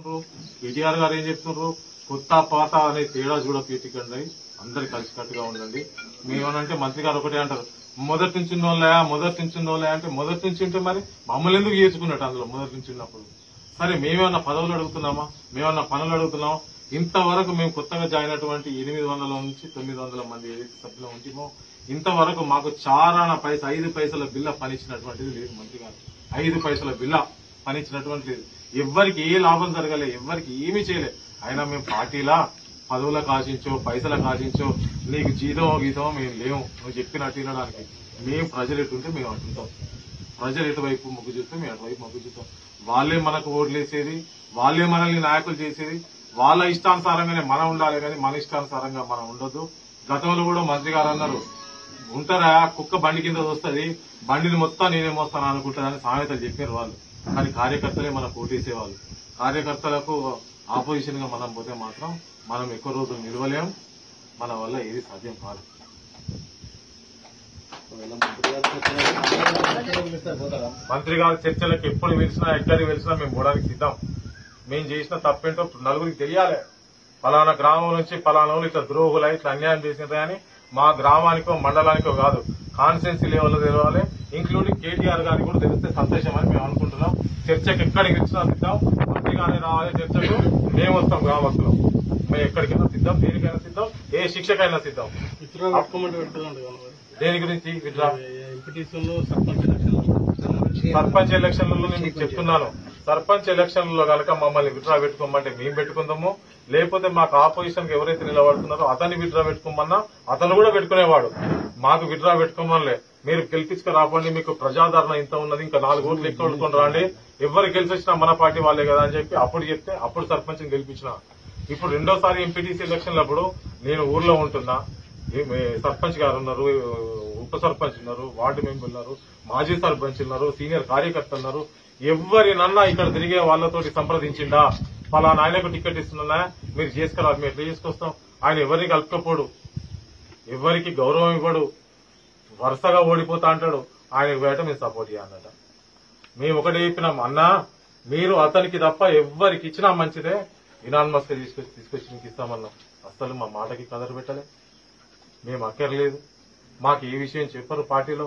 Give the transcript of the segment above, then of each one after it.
చెప్తున్నారు కేటీఆర్ గారు ఏం చెప్తున్నారు కొత్త పాత అనే తేడా చూడపెట్టకండి అందరు కలిసికట్టుగా ఉండండి మేమనంటే మంత్రి గారు ఒకటే అంటారు మొదటి నుంచి ఉన్నోళ్ళా మొదటి నుంచి ఉన్నోళ్ళా అంటే మొదటి నుంచి ఉంటే మరి మమ్మల్ని ఎందుకు చేసుకున్నట్టు అందులో మొదటి నుంచి ఉన్నప్పుడు సరే మేమేమన్నా పదవులు అడుగుతున్నామా మేమన్నా పనులు అడుగుతున్నామా ఇంతవరకు మేము కొత్తగా జాయిన్ అయినటువంటి ఎనిమిది వందల నుంచి తొమ్మిది వందల మంది ఏదైతే సభ్యులు ఉంటామో ఇంతవరకు మాకు చారాన పైస ఐదు పైసల బిల్ల పనిచ్చినటువంటిది లేదు మంత్రి గారు ఐదు పైసల బిల్ల పనిచ్చినటువంటి లేదు ఎవ్వరికి ఏ లాభం జరగలే ఎవ్వరికి ఏమీ చేయలే అయినా మేము పార్టీలా పదవులకు ఆశించో పైసలకు ఆశించో నీకు జీతమో గీతమో మేము లేవు నువ్వు చెప్పినట్టు వినడానికి మేము ప్రజలు ఎటుంటే మేము అంటుంటాం ప్రజలు ఎటువైపు మొగ్గు చూస్తే మేము అటువైపు మొగ్గు చూస్తాం వాళ్ళే మనకు ఓట్లేసేది వాళ్ళే మనల్ని నాయకులు చేసేది వాళ్ళ ఇష్టానుసారంగానే మనం ఉండాలి కానీ మన ఇష్టానుసారంగా మనం ఉండొద్దు గతంలో కూడా మంత్రి గారు అన్నారు ఉంటారా కుక్క బండి కింద వస్తుంది బండిని మొత్తం నేనే మోస్తాను అనుకుంటానని సామెతలు చెప్పారు వాళ్ళు కానీ కార్యకర్తలే మనకు ఓటేసేవాళ్ళు కార్యకర్తలకు ఆపోజిషన్ గా మనం పోతే మాత్రం మనం ఎక్కువ రోజులు నిలవలేం మన వల్ల ఏది సాధ్యం కాదు మంత్రి గారి చర్చలకు ఎప్పుడు పిలిచినా ఎక్కడికి పిలిచినా మేము పోవడానికి సిద్ధం మేము చేసిన తప్పేంటో నలుగురికి తెలియాలి పలానా గ్రామం నుంచి పలానా వాళ్ళు ఇట్లా ద్రోహులు ఇట్లా అన్యాయం చేసినారు కానీ మా గ్రామానికో మండలానికో కాదు కాన్స్టిట్యున్సీ లెవెల్ తెలవాలి ఇంక్లూడింగ్ కేటీఆర్ గారికి కూడా తెలిస్తే సంతోషం అని మేము అనుకుంటున్నాం చర్చకు ఎక్కడికి ఇచ్చినా సిద్ధం మంత్రి గానే రావాలి చర్చకు మేము వస్తాం గ్రామస్తులు మేము ఎక్కడికైనా సిద్ధం దేనికైనా సిద్ధం ఏ శిక్షకైనా సిద్ధం విత్డ్రా పెట్టుకోమంటే పెట్టుకోండి దేని గురించి విడ్రా ఎంపీటీసీలో సర్పంచ్ ఎలక్షన్ సర్పంచ్ ఎలక్షన్లలో నేను మీకు చెప్తున్నాను సర్పంచ్ ఎలక్షన్లలో కనుక మమ్మల్ని విడ్రా పెట్టుకోమంటే మేము పెట్టుకుందాము లేకపోతే మాకు ఆపోజిషన్ కి ఎవరైతే నిలబడుతున్నారో అతన్ని విడ్రా పెట్టుకోమన్నా అతను కూడా పెట్టుకునేవాడు మాకు విడ్రా పెట్టుకోమనిలే మీరు గెలిపించుకు రాబండి మీకు ప్రజాదరణ ఇంత ఉన్నది ఇంకా నాలుగు ఓట్లు ఎక్కువ కొట్టుకొని రాండి ఎవరు గెలిచి వచ్చినా మన పార్టీ వాళ్ళే కదా అని చెప్పి అప్పుడు చెప్తే అప్పుడు సర్పంచ్ గెలిపించిన ఇప్పుడు రెండోసారి ఎంపీటీసీ ఎలక్షన్లప్పుడు నేను ఊర్లో ఉంటున్నా ఏ- ఏ- సర్పంచ్ గారు ఉన్నారు ఉప సర్పంచ్ ఉన్నారు వార్డు మెంబర్ ఉన్నారు మాజీ సర్పంచ్ ఉన్నారు సీనియర్ కార్యకర్తలు ఉన్నారు ఎవరినన్నా ఇక్కడ తిరిగే వాళ్ళతోటి సంప్రదించిండా పలానా ఆయనకు టికెట్ ఇస్తున్నా మీరు చేసుకురా మేము ఎట్లా చేసుకొస్తాం ఆయన ఎవరిని కలుపుకపోడు ఎవరికి గౌరవం ఇవ్వడు వరుసగా ఓడిపోతా అంటాడు ఆయనకు వేట మేము సపోర్ట్ చేయాలన్నట మేము ఒకటి చెప్పినాం అన్నా మీరు అతనికి తప్ప ఎవ్వరికి ఇచ్చినా మంచిదే ఇనాన్మస్ గా తీసుకొచ్చి తీసుకొచ్చి మీకు ఇస్తామన్నాం అసలు మా మాటకి కదరు పెట్టలే మేము అక్కర్లేదు మాకు ఏ విషయం చెప్పరు పార్టీలో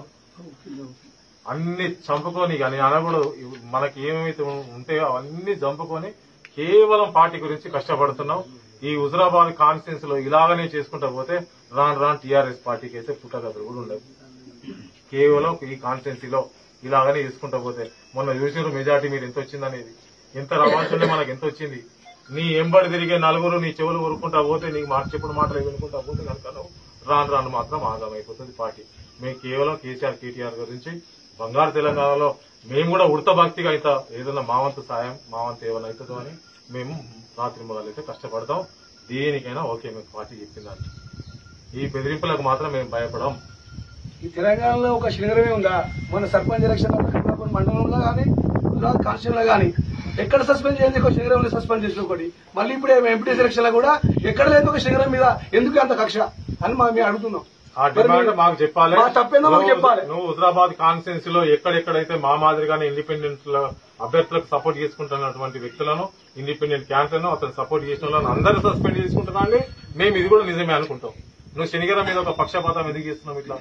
అన్ని చంపుకొని కానీ అనకూడదు ఇవి మనకి ఏమైతే ఉంటాయో అవన్నీ చంపుకొని కేవలం పార్టీ గురించి కష్టపడుతున్నాం ఈ హుజరాబాద్ కాన్స్టిట్యూన్స్ లో ఇలాగనే చేసుకుంటా పోతే రాను రాను టీఆర్ఎస్ పార్టీకి అయితే పుట్టగదులు కూడా ఉండవు కేవలం ఈ కాన్స్టిట్యున్సీలో ఇలాగనే చేసుకుంటా పోతే మొన్న చూసారు మెజార్టీ మీరు ఎంత వచ్చిందనేది ఎంత రవాల్సిందే మనకు ఎంత వచ్చింది నీ ఎంబడి తిరిగే నలుగురు నీ చెవులు ఊరుకుంటా పోతే నీకు మాట చెప్పుడు మాటలు వినుకుంటా పోతే కనుక నువ్వు రాను రాను మాత్రం ఆగమైపోతుంది పార్టీ మేము కేవలం కేసీఆర్ కేటీఆర్ గురించి బంగారు తెలంగాణలో మేము కూడా ఉడత భక్తిగా అయితే ఏదైనా మా వంతు సాయం మా వంతు ఏమైనా అవుతుందో అని మేము రాత్రి మొదలు అయితే కష్టపడతాం దేనికైనా ఓకే మీకు పార్టీ చెప్పిందని ఈ బెదిరింపులకు మాత్రం మేము భయపడం ఈ తెలంగాణలో ఒక శిఖరమే ఉందా మన సర్పంచ్ ఎలక్షన్ లో కమలాపూర్ మండలంలో కానీ గుజరాత్ కాన్స్టిట్యూషన్ లో కానీ ఎక్కడ సస్పెండ్ చేయండి ఒక శిఖరంలో సస్పెండ్ చేసిన ఒకటి మళ్ళీ ఇప్పుడు ఎంపీ సెలక్షన్ లో కూడా ఎక్కడ లేదు ఒక శిఖరం మీద ఎందుకు అంత కక్ష అని మా మేము అడుగుతున్నాం ఆ డిమాండ్ మాకు చెప్పాలి మా తప్పేందో మాకు నువ్వు- చెప్పాలి. నువ్వు హుజరాబాద్ కాన్స్టిట్యున్సీ లో ఎక్కడెక్కడైతే మా మాదిరిగానే ఇండిపెండెంట్ అభ్యర్థులకు సపోర్ట్ చేసుకుంటున్నటువంటి వ్యక్తులను ఇండిపెండెంట్ క్యాండిడేట్లను అతను సపోర్ట్ చేసిన వాళ్ళని అందరూ సస్పెండ్ చేసుకుంటున్నా అండి మేము ఇది కూడా నిజమే అనుకుంటాం నువ్వు శనిగరం మీద ఒక పక్షపాతం ఎందుకు చేస్తున్నావు ఇట్లా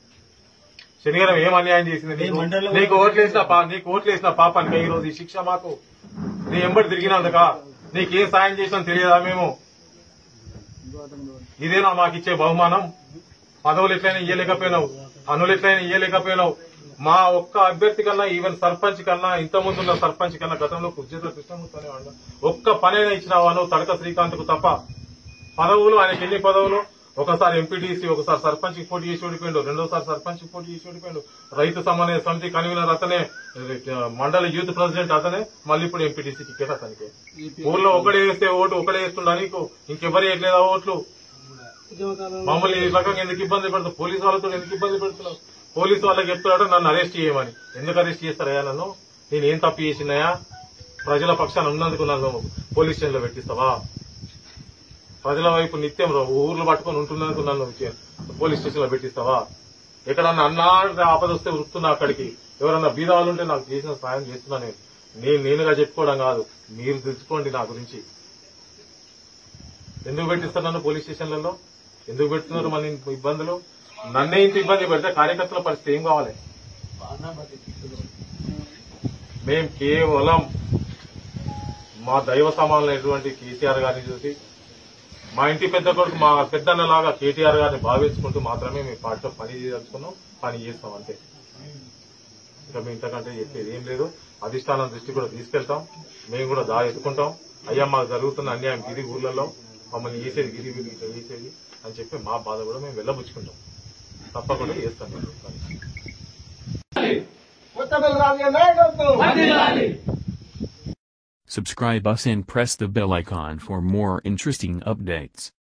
శనిగరం ఏం అన్యాయం చేసింది నీకు? మండలంలో- నీకు ఓట్లేసిన పా- నీకు ఓట్లేసిన పాపానికి ఈ రోజు ఈ శిక్ష మాకు నీ ఎంబడి తిరిగినందుక నీకేం సాయం చేసినా తెలియదా మేము ఇదేనా మాకు ఇచ్చే బహుమానం పదవులు ఎట్లయినా ఇయ్యలేకపోయినావు పనులు ఎట్లయినా ఇయ్యలేకపోయినావు మా ఒక్క అభ్యర్థి కన్నా ఈవెన్ సర్పంచ్ కన్నా ఇంత ముందున్న సర్పంచ్ కన్నా గతంలో కుర్జీత కృష్ణమూర్తి అనేవాడు ఒక్క పనైనా ఇచ్చినావా నువ్వు తడక శ్రీకాంత్ కు తప్ప పదవులు ఆయనకి ఎన్ని పదవులు ఒకసారి ఎంపీటీసీ ఒకసారి సర్పంచ్ కి పోటీ చేసి ఓడిపోయిండు రెండోసారి సర్పంచ్ కి పోటీ చేసి ఓడిపోయిండు రైతు సమన్వయ సమితి కన్వీనర్ అతనే మండల యూత్ ప్రెసిడెంట్ అతనే మళ్ళీ ఇప్పుడు ఎంపీటీసీ టికెట్ అతనికి ఊర్లో ఒకడే వేస్తే ఓటు ఒకడే వేస్తుండ నీకు ఇంకెవరు వేయట్లేదా ఓట్లు మమ్మల్ని ఈ రకంగా ఎందుకు ఇబ్బంది పెడుతున్నావు పోలీసు వాళ్ళతో ఎందుకు ఇబ్బంది పెడుతున్నావు పోలీసు వాళ్ళకి చెప్తున్నాడు నన్ను అరెస్ట్ చేయమని ఎందుకు అరెస్ట్ చేస్తారయ్యా నన్ను నేను ఏం తప్పు చేసినాయా ప్రజల పక్షాన ఉన్నందుకు నన్ను పోలీస్ స్టేషన్ లో పెట్టిస్తావా ప్రజల వైపు నిత్యం రా- ఊర్లు పట్టుకొని ఉంటున్నందుకు నన్ను చే- పోలీస్ స్టేషన్ లో పెట్టిస్తావా ఎక్కడన్నా అన్నా ఆపద వస్తే వృత్తున్నా అక్కడికి ఎవరన్నా బీద వాళ్ళు ఉంటే నాకు చేసిన సాయం చేస్తున్నా నేను నేను నేనుగా చెప్పుకోవడం కాదు మీరు తెలుసుకోండి నా గురించి ఎందుకు పెట్టిస్తారు నన్ను పోలీస్ స్టేషన్లలో ఎందుకు పెడుతున్నారు మన ఇంత ఇబ్బందులు నన్నే ఇంత ఇబ్బంది పెడితే కార్యకర్తల పరిస్థితి ఏం కావాలి మేం కేవలం మా దైవ సమానమైనటువంటి కేసీఆర్ గారిని చూసి మా ఇంటి పెద్ద కొడుకు మా పెద్దన్నలాగా కేటీఆర్ గారిని భావించుకుంటూ మాత్రమే మేము పార్టీలో పని చేయదలుచుకున్నాం పని చేస్తాం అంతే ఇంకా మేము ఇంతకంటే చెప్పేది ఏం లేదు అధిష్టానం దృష్టి కూడా తీసుకెళ్తాం మేము కూడా దా ఎత్తుకుంటాం అయ్యా మాకు జరుగుతున్న అన్యాయం గిరి ఊర్లలో మమ్మల్ని వేసేది గిరి గిరి ఇట్లా వేసేది అని చెప్పి మా బాధ కూడా మేము వెళ్ళబుచ్చుకుంటాం తప్పకుండా చేస్తాం మేము పని. Subscribe us and press the bell icon for more interesting updates.